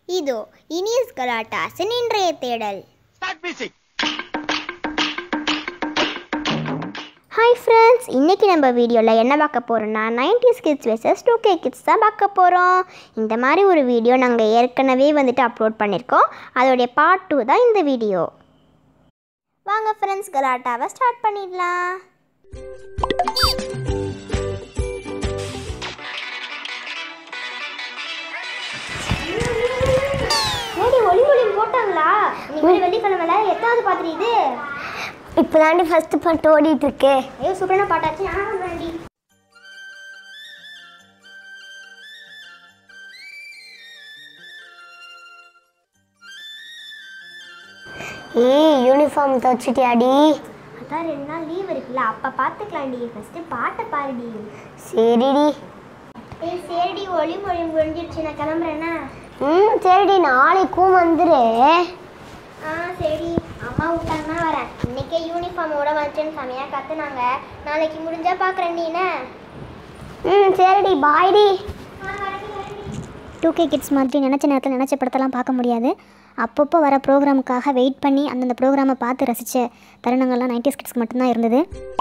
இதோ இனியஸ் கலாட்டாஸின் இன்றைய தேடல் Start music. ஹாய் ஃப்ரெண்ட்ஸ் இன்றைக்கி நம்ம வீடியோவில் என்ன பார்க்க போகிறோம்னா 90s kids versus two K kids தான் பார்க்க போகிறோம் இந்த மாதிரி ஒரு வீடியோ நாங்கள் ஏற்கனவே வந்துட்டு அப்லோட் பண்ணியிருக்கோம் அதோடைய பார்ட் டூ தான் இந்த வீடியோ வாங்க ஃப்ரெண்ட்ஸ் கலாட்டாவை ஸ்டார்ட் பண்ணிடலாம் ஏடி ஒளி ஒளி போட்டாங்களா இன்னைக்கு வெள்ளிக்கிழமைல எத்தாவது பார்த்துட்டு இது இப்போ தாண்டி ஃபஸ்ட்டு பாட்டு ஓடிட்டு இருக்கு ஐயோ சூப்பரான பாட்டாச்சு நான் வேண்டி ஏய் யூனிஃபார்ம் தச்சுட்டியாடி அதான் ரெண்டு நாள் லீவ் இருக்குல்ல அப்போ பார்த்துக்கலாம்டி ஃபஸ்ட்டு பாட்டை பாருடி சரிடி ஏய் சரிடி ஒளி மொழி முடிஞ்சிருச்சு நான் கிளம்புறேன்னா ம் சரிடி நாளைக்கும் வந்துரு ஆ சரி அம்மா விட்டாங்கன்னா வரேன் இன்னைக்கே யூனிஃபார்மோட வந்துச்சுன்னு செமையாக கத்துனாங்க நாளைக்கு முடிஞ்சா பார்க்குறேன் நீனே ம் சரிடி பாய்டி டூ கே கிட்ஸ் மாதிரி நினச்ச நேரத்தில் நினச்ச படத்தெல்லாம் பார்க்க முடியாது அப்பப்போ வர ப்ரோக்ராமுக்காக வெயிட் பண்ணி அந்தந்த ப்ரோக்ராமை பார்த்து ரசித்த தருணங்கள்லாம் 90s கிட்ஸ்க்கு மட்டும்தான் இருந்தது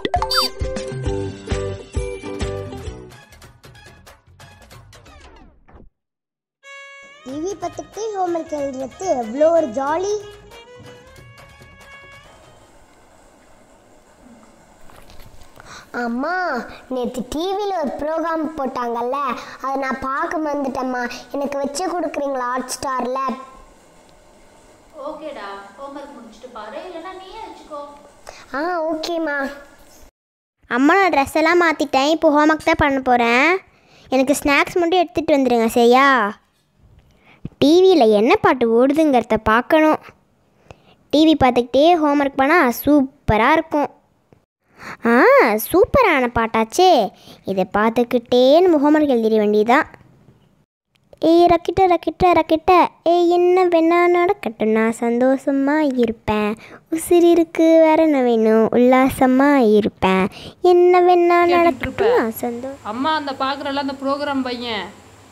டிவி பார்த்துட்டு ஹோம்ஒர்க் எழுதுறது எவ்வளோ ஒரு ஜாலி அம்மா நேற்று டிவியில் ஒரு ப்ரோக்ராம் போட்டாங்கல்ல அதை நான் பார்க்க வந்துட்டேம்மா எனக்கு வச்சு கொடுக்குறீங்களா ஹாட் ஸ்டாரில் ஓகேடா ஹோம்ஒர்க் முடிச்சுட்டு பாரு இல்லைன்னா நீயே வச்சுக்கோ ஆ ஓகேம்மா அம்மா நான் ட்ரெஸ் எல்லாம் மாற்றிட்டேன் இப்போ ஹோம்ஒர்க் தான் பண்ண போகிறேன் எனக்கு ஸ்நாக்ஸ் மட்டும் எடுத்துகிட்டு வந்துடுங்க சரியா டிவியில் என்ன பாட்டு ஓடுதுங்கிறத பார்க்கணும் டிவி பார்த்துக்கிட்டே ஹோம்ஒர்க் பண்ணால் சூப்பராக இருக்கும் ஆ சூப்பரான பாட்டாச்சே இதை பார்த்துக்கிட்டே நம்ம ஹோம்ஒர்க் எழுதிட வேண்டியதான் ஏய் ரக்கிட்ட ரக்கிட்ட ரக்கிட்ட ஏய் என்ன வேணா நடக்கட்டும் நான் சந்தோஷமா இருப்பேன் உசிர் இருக்கு வேற என்ன வேணும் உல்லாசமா இருப்பேன் என்ன வேணா நடக்கட்டும் நான் சந்தோஷம் அம்மா அந்த பார்க்குறல அந்த ப்ரோக்ராம் பையன்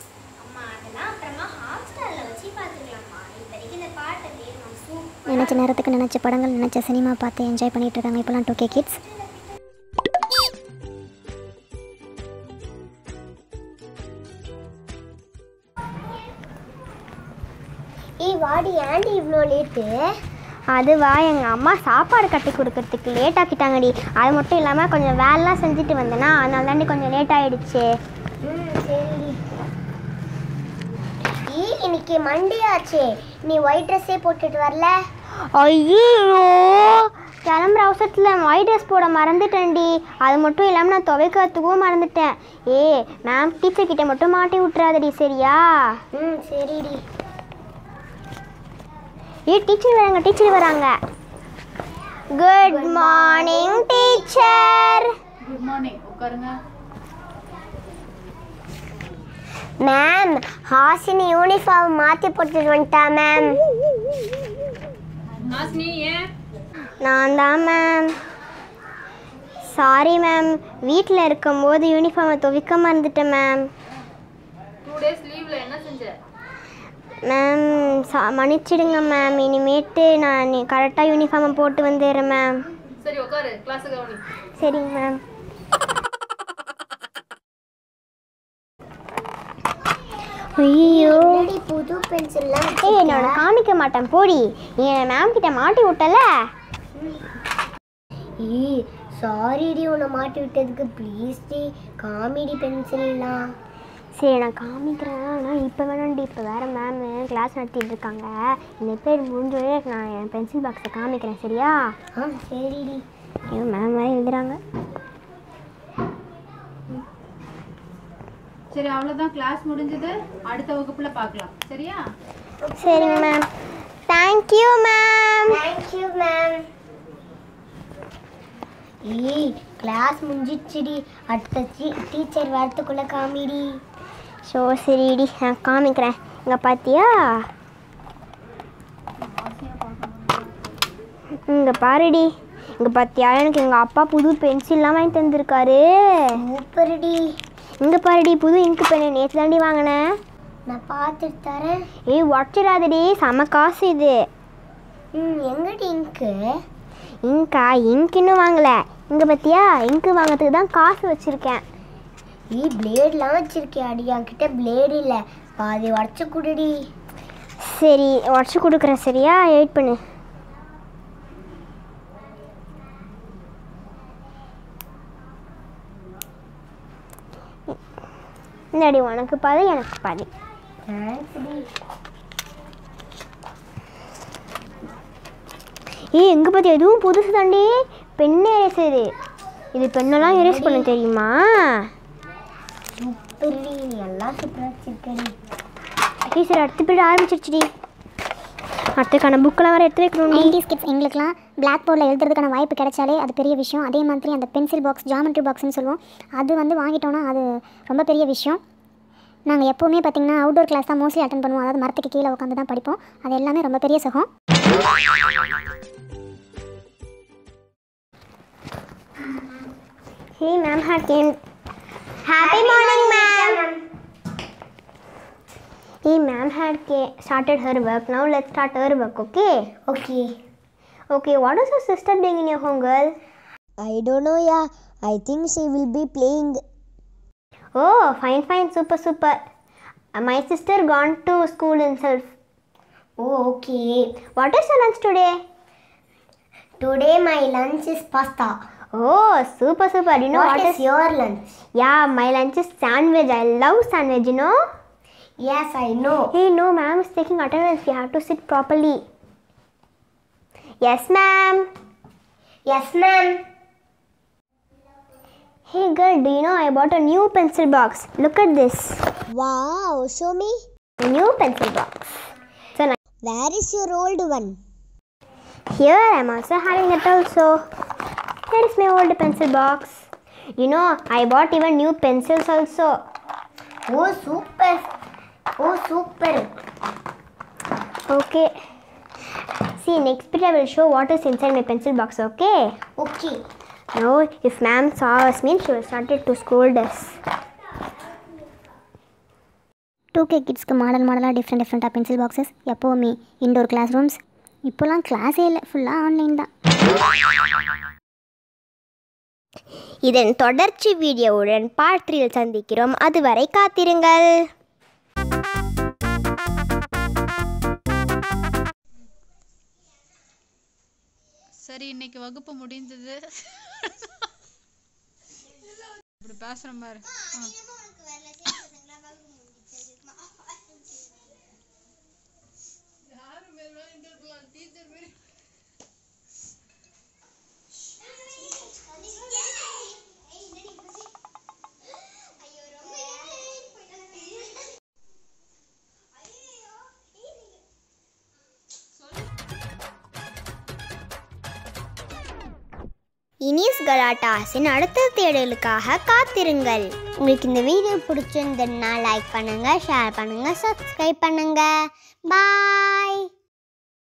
நினச்ச நேரத்துக்கு நினச்ச படங்கள் நினச்ச சினிமா பார்த்து என்ஜாய் பண்ணிட்டு இருக்காங்க இப்போலாம் டூ கே கிட்ஸ் ஏய் வாடி ஏன்டி இவ்வளோ லேட்டு அதுவா எங்கள் அம்மா சாப்பாடு கட்டி கொடுக்கறதுக்கு லேட் ஆக்கிட்டாங்கடி அது மட்டும் இல்லாமல் கொஞ்சம் வேலைலாம் செஞ்சுட்டு வந்தேனா அதனால தாண்டி கொஞ்சம் லேட் ஆகிடுச்சு ம் சரிடி ஏய் இன்னைக்கு மண்டே ஆச்சே நீ ஒயிட் ட்ரெஸ்ஸே போட்டுட்டு வரல ஐயோ கிளம்புற அவசரத்தில் ஒயிட் ட்ரெஸ் போட மறந்துட்டேன்டி அது மட்டும் இல்லாமல் நான் துவைக்கிறதுக்கும் மறந்துட்டேன் ஏ மேம் டீச்சர் கிட்ட மட்டும் மாட்டி விட்றாதடி சரியா ம் சரிடி ஏ டீச்சர் வராங்க டீச்சர் வராங்க good morning teacher good morning உட்காருங்க மேம் ஹாசினி யூனிஃபார்ம் மாற்றி போட்டுட்டு வந்துட்டா மேம் ஹாசினி ஏன் நான் தான் மேம் சாரி மேம் வீட்டில் இருக்கும்போது யூனிஃபார்மை துவைக்க மறந்துட்டேன் மேம் டூ டேஸ் லீவில் என்ன செஞ்ச மேம் சா மன்னிச்சிடுங்க மேம் இனிமேட்டு நான் கரெக்டாக யூனிஃபார்மை போட்டு வந்துடுறேன் மேம் சரி உட்காரு கிளாஸுக்கு கவனி சரிங்க மேம் ஐயோ என்னடி புது பென்சில்லாம் ஏய் என்னோட காமிக்க மாட்டேன் போடி நீ மேம் கிட்ட மாட்டி விட்டல ஏய் சாரிடி உன்னை மாட்டி விட்டதுக்கு ப்ளீஸ் டி காமெடி பென்சில்லாம் சரி நான் காமிக்கிறேன் ஆனால் இப்போ வேணாண்டி இப்போ வேறு மேம் கிளாஸ் நடத்திட்டு இருக்காங்க இந்த பேர் முடிஞ்சோடனே நான் என் பென்சில் பாக்ஸை காமிக்கிறேன் சரியா ஆ சரிடி ஐயோ மேம் வேறு எழுதுறாங்க சரி அவ்வளோதான் கிளாஸ் முடிஞ்சது அடுத்த வகுப்புல பார்க்கலாம் சரியா சரிங்க ma'am thank you ma'am thank you ma'am ஏய் கிளாஸ் முடிஞ்சிடுச்சுடி அடுத்த டீச்சர் வரத்துக்குள்ள காமிடி ஸோ சரிடி நான் காமிக்கிறேன் இங்கே பார்த்தியா இங்கே பாருடி இங்கே பார்த்தியா எனக்கு எங்கள் அப்பா புது பென்சில்லாம் வாங்கி தந்திருக்காரு சூப்பர்டி இங்கே பாருடி புது இங்கு பென் நேற்று தாண்டி வாங்கினேன் நான் பார்த்துட்டு தரேன் ஏய் உடச்சிடாதடி செம காசு இது ம் எங்கடி இங்கு இங்கா இங்க் இன்னும் வாங்கலை இங்கே பார்த்தியா இங்கு வாங்கிறதுக்கு தான் காசு வச்சுருக்கேன் நீ பிளேட்லாம் வச்சிருக்கியாடி என்கிட்ட பிளேடு இல்லை பாதி உடச்சி குடுடி சரி உடச்சி கொடுக்குறேன் சரியா வெயிட் பண்ணு இந்தாடி உனக்கு பாதி எனக்கு பாதி தேங்க்ஸ்டி ஏய் எங்கே பார்த்தி எதுவும் புதுசு தாண்டி பெண்ணே erase இது இது பெண்ணெல்லாம் erase பண்ண தெரியுமா சூப்பர்டி நீ எல்லாம் சூப்பராக வச்சிருக்கடி ஏய் சரி அடுத்த பீரியட் ஆரம்பிச்சிருச்சுடி அடுத்தக்கான புக்கெல்லாம் வேறு எடுத்து வைக்கணும் நைன்டிஸ் கிட்ஸ் எங்களுக்குலாம் பிளாக் போர்டில் எழுதுறதுக்கான வாய்ப்பு கிடைச்சாலே அது பெரிய விஷயம் அதே மாதிரி அந்த பென்சில் பாக்ஸ் ஜாமெட்ரி பாக்ஸ்னு சொல்லுவோம் அது வந்து வாங்கிட்டோன்னா அது ரொம்ப பெரிய விஷயம் நாங்கள் எப்போவுமே பார்த்தீங்கன்னா அவுட்டோர் கிளாஸ் தான் மோஸ்ட்லி அட்டன் பண்ணுவோம் அதாவது மரத்துக்கு கீழே உட்காந்து தான் படிப்போம் அது எல்லாமே ரொம்ப பெரிய சுகம் Hey ma'am had came. Happy morning ma'am. Hey ma'am had came, started her work. Now let's start her work. Okay. Okay Okay. What is your sister doing in your home, girl? I don't know yeah I think she will be playing Oh, fine, fine, super, super. Uh, my sister gone to school himself. Oh okay What is your lunch today? Today my lunch is pasta Oh, super, super. You know what what is is? Your lunch Yeah, my lunch is sandwich. I love sandwich. You know. Yes I know Hey, no, ma'am is taking attendance. You have to sit properly. Yes, ma'am. Yes ma'am Hey, girl, do you know I bought a new pencil box? Look at this. Wow show me A new pencil box. So, now, where is your old one here I'm also having it also. Here is my old pencil box. You know, I bought even new pencils also. Oh super oh super Okay. See, next bit I will show what is inside my pencil box, okay? Okay Now, if ma'am saw us mean she will started to scold us. Two K கிட்ஸ்க்கு model மாடலாக different டிஃப்ரெண்ட்டாக pencil boxes எப்போவுமே indoor class rooms இப்போலாம் கிளாஸே இல்லை ஃபுல்லாக online தான் இதன் தொடர்ச்சி வீடியோவுடன் பார்ட் த்ரீயில் சந்திக்கிறோம் அதுவரை காத்திருங்கள் சரி இன்னைக்கு வகுப்பு முடிந்தது இப்படி பேசுற பாரு ஆ. இனிஸ் கலாட்டாஸின் அடுத்த தேடலுக்காக காத்திருங்கள் உங்களுக்கு இந்த வீடியோ பிடிச்சிருந்ததுன்னா லைக் பண்ணுங்க ஷேர் பண்ணுங்க சப்ஸ்கிரைப் பண்ணுங்க பாய்